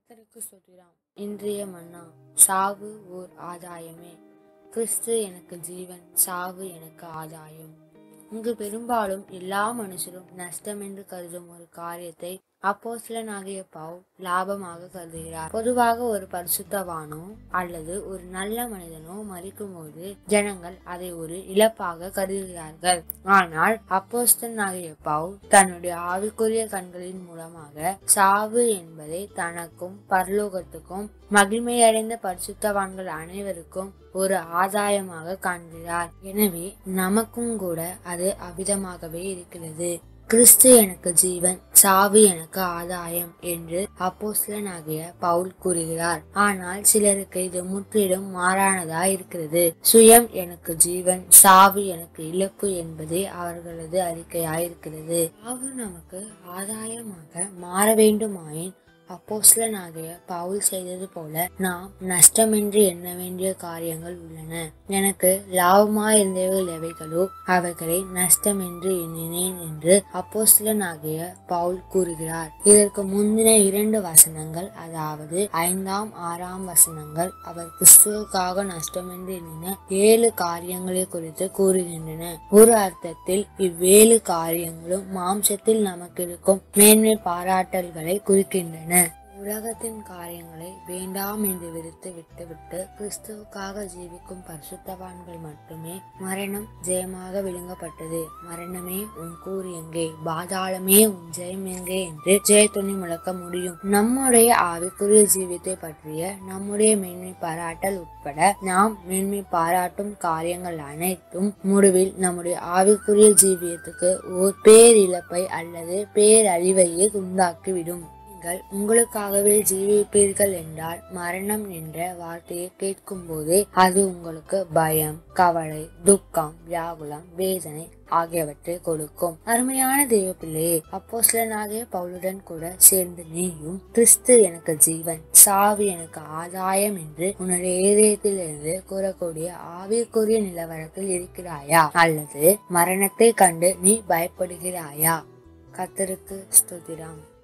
கர்த்தருக்கு ஸ்தோத்திரம் இன்றைய மன்னா சாவு ஓர் ஆதாயமே கிறிஸ்து எனக்கு ஜீவன் சாவு எனக்கு ஆதாயம் இங்கு பெரும்பாலும் எல்லா மனுஷரும் நஷ்டம் என்று கருதும் ஒரு காரியத்தை அப்போஸ்தலனாகிய பவுல் லாபமாக கருதுகிறார் பொதுவாக ஒரு பரிசுத்தவானோ அல்லது ஒரு நல்ல மனிதனோ மறிக்கும்போது ஜனங்கள் அதை ஒரு இழப்பாக கருதுகிறார்கள் ஆனால் அப்போஸ்தலனாகிய பவுல் தன்னுடைய ஆவிக்குரிய கண்களின் மூலமாக சாவு என்பதை தனக்கும் பரலோகத்துக்கும் மகிமையடைந்த பரிசுத்தவான்கள் அனைவருக்கும் ஒரு ஆதாயமாக காண்கிறார் எனவே நமக்கும் கூட அது அவிதமாகவே இருக்கிறது கிறிஸ்து எனக்கு ஜீவன் சாவு எனக்கு ஆதாயம் என்று அப்போஸ்தலனாகிய பவுல் கூறுகிறார் ஆனால் சிலருக்கு இது முற்றிலும் மாறானதா இருக்கிறது சுயம் எனக்கு ஜீவன் சாவு எனக்கு இழப்பு என்பதே அவர்களது அறிக்கையாயிருக்கிறது சாவு நமக்கு ஆதாயமாக மாற வேண்டுமாயின் அப்போஸ்லனாகிய பவுல் செய்தது போல நாம் நஷ்டமின்றி எண்ண வேண்டிய காரியங்கள் உள்ளன எனக்கு லாபமாயிருந்தவைகள் எவைகளோ அவைகளை நஷ்டமின்றி எண்ணினேன் என்று அப்போஸ்லனாகிய பவுல் கூறுகிறார் இதற்கு முந்தின இரண்டு வசனங்கள் அதாவது ஐந்தாம் ஆறாம் வசனங்கள் அவர் கிறிஸ்துவுக்காக நஷ்டமின்றி எண்ணின ஏழு காரியங்களை குறித்து கூறுகின்றன ஒரு அர்த்தத்தில் இவ்வேழு காரியங்களும் மாம்சத்தில் நமக்கு இருக்கும் மேன்மை பாராட்டல்களை குறிக்கின்றன உலகத்தின் காரியங்களை வேண்டாம் என்று விடுத்து விட்டுவிட்டு கிறிஸ்துவுக்காக ஜீவிக்கும் பரிசுத்தவான்கள் மட்டுமே மரணம் ஜெயமாக விழுங்கப்பட்டது மரணமே உன் கூறு எங்கே பாதாளமே உன் ஜெயம் எங்கே என்று ஜெயத்துணி முழக்க முடியும் நம்முடைய ஆவிக்குரிய ஜீவித்தை பற்றிய நம்முடைய மேன்மை பாராட்டல் உட்பட நாம் மேன்மை பாராட்டும் காரியங்கள் அனைத்தும் முடிவில் நம்முடைய ஆவிக்குரிய ஜீவியத்துக்கு ஓர் பேரிழப்பை அல்லது பேரழிவையே உண்டாக்கிவிடும் நீங்கள் உங்களுக்காகவே ஜீவிப்பீர்கள் என்றால் மரணம் என்ற வார்த்தையை கேட்கும் போதே அது உங்களுக்கு பயம் கவலை துக்கம் வியாகுலம் வேதனை ஆகியவற்றை கொடுக்கும் அருமையான தெய்வ பிள்ளையே அப்போஸ்லனாகிய பவுலுடன் கூட சேர்ந்து நீயும் கிறிஸ்து எனக்கு ஜீவன் சாவு எனக்கு ஆதாயம் என்று உன்னுடைய ஏதயத்திலிருந்து கூறக்கூடிய ஆவியக்குரிய நிலவரத்தில் இருக்கிறாயா அல்லது மரணத்தை கண்டு நீ பயப்படுகிறாயா கத்தருக்கு ஸ்துதிரம்